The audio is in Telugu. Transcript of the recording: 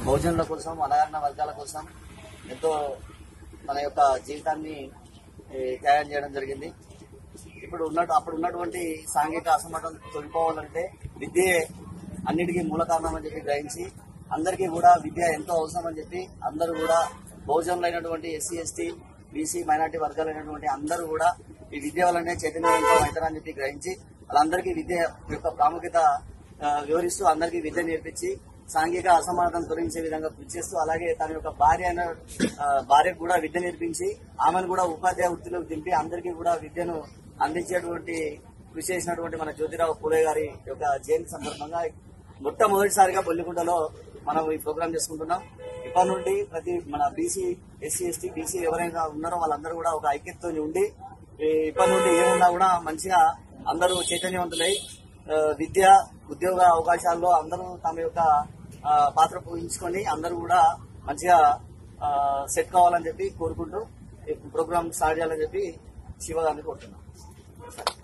బహుజనుల కోసం అణగారిన వర్గాల కోసం ఎంతో తన యొక్క జీవితాన్ని ఏ, త్యాగం చేయడం జరిగింది ఇప్పుడు ఉన్నట్టు అప్పుడు ఉన్నటువంటి సాంఘిక అసమర్థం తొలిపోవాలంటే విద్యే అన్నిటికీ మూల కారణం అని చెప్పి గ్రహించి అందరికీ కూడా విద్య ఎంతో అవసరం అని చెప్పి అందరూ కూడా బహుజనులైనటువంటి ఎస్సీ ఎస్టీ బీసీ మైనార్టీ వర్గాలైనటువంటి అందరూ కూడా ఈ విద్య వల్లనే చైతన్యవంతం అవుతారని చెప్పి గ్రహించి వాళ్ళందరికీ విద్య యొక్క ప్రాముఖ్యత ఆ, వివరిస్తూ అందరికీ విద్య నేర్పించి సాంఘిక అసమానతను తొలగించే విధంగా కృషి చేస్తూ అలాగే తన యొక్క భార్య అయిన ఆ, భార్యకు కూడా విద్య నేర్పించి ఆమెను కూడా ఉపాధ్యాయ వృత్తిలోకి దింపి అందరికీ కూడా విద్యను అందించేటువంటి కృషి చేసినటువంటి మన జ్యోతిరావు పూలే గారి యొక్క జయంతి సందర్భంగా మొట్టమొదటిసారిగా బొల్లిగుంటలో మనం ఈ ప్రోగ్రామ్ చేసుకుంటున్నాం ఇప్పటి నుండి ప్రతి మన బీసీ ఎస్సీ ఎస్టీ బీసీ ఎవరైనా ఉన్నారో వాళ్ళందరూ కూడా ఒక ఐక్యతతో ఉండి ఈ ఇప్పటి నుండి ఏమున్నా కూడా మంచిగా అందరూ చైతన్యవంతులై ఆ, విద్య ఉద్యోగ అవకాశాల్లో అందరూ తమ యొక్క ఆ, పాత్ర పోషించుకొని అందరూ కూడా మంచిగా సెట్ కావాలని చెప్పి కోరుకుంటూ ఈ ప్రోగ్రామ్ స్టార్ట్ చేయాలని చెప్పి శివ గారిని కోరుతున్నాం